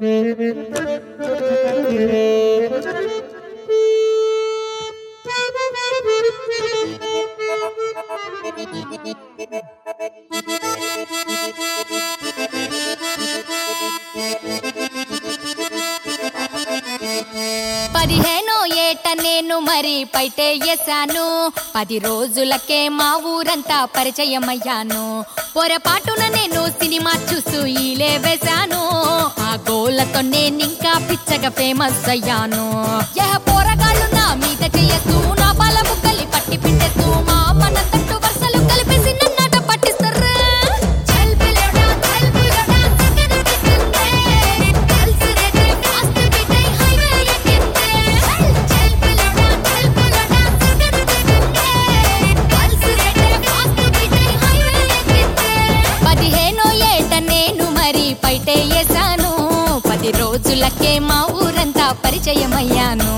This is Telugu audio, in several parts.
పదిహేనో ఏట నేను మరి పైటే వేసాను పది రోజులకే మా ఊరంతా పరిచయం అయ్యాను పొరపాటున నేను సినిమా చూస్తూ ఈలే వేశాను ఆ గోలతో నేను ఇంకా పిచ్చగా ఫేమస్ అయ్యాను యహ పోరగాళ్ళు నా మీద చెయ్యస్తూ నా బాల బుక్కలి పట్టి పిండేస్తూ మా మన తట్టు వరుసలు కలిపేసి నన్నాట పట్టిస్తారు చల్ పిల్లడా చల్ పిల్లడా సెకండ్ కిస్సిందే కలిసి రేటే ఫాస్ట్ బీట్ అయి హైవే ఎక్కిందే చల్ పిల్లడా చల్ పిల్లడా సెకండ్ కిస్సిందే కలిసి రేటే ఫాస్ట్ బీట్ అయి హైవే ఎక్కిందే పదిహేనో ఏట నేను మరి పైటే వేసాను పది రోజులకే మా ఊరంతా పరిచయం అయ్యాను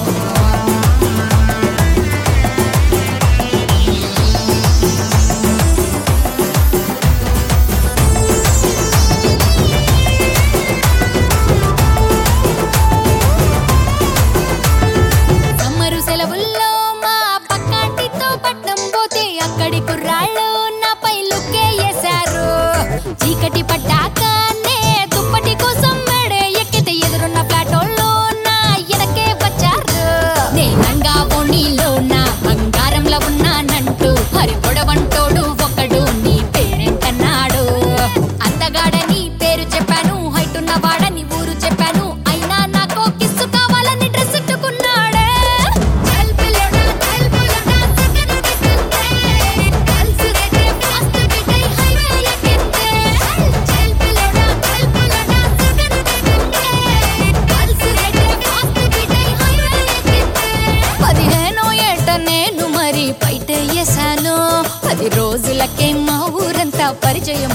సమ్మరు సెలవుల్లో మా పక్కాంటితో పట్నం పోతే అక్కడి కుర్రాళ్ళు నాపై లుక్కే వేశారు చీకటి పడ్డాకనే దుప్పటి కోసం మెడే ఎక్కితే ఎదురున్న ఫ్లాటోళ్ళు నా ఎనకే వచ్చారు నేనంగా ఓణీలో నా బంగారంలో ఉన్నానంటూ హరి పొడవంటోడు ఒకడు నీ పేరేంటన్నాడు అందగాడని పేరు చెప్పాను హైట్ ఉన్న వాడని ఊరు చెప్పాను అయినా నాకు కిస్సు కావాలని డ్రెస్ ఇట్టుకున్నాడే చల్ పిల్లడా చల్ పిల్లడా సెకండ్ కిస్సిందే కలిసి రేటే ఫాస్ట్ బీట్ అయి హైవే ఎక్కిందే చల్ పిల్లడా చల్ పిల్లడా సెకండ్ కిస్సిందే కలిసి రేటే ఫాస్ట్ బీట్ అయి హైవే ఎక్కిందే పదిహేనో ఏట నేను మరి బయట వేసాను పది రోజులకే మా ఊరంతా పరిచయం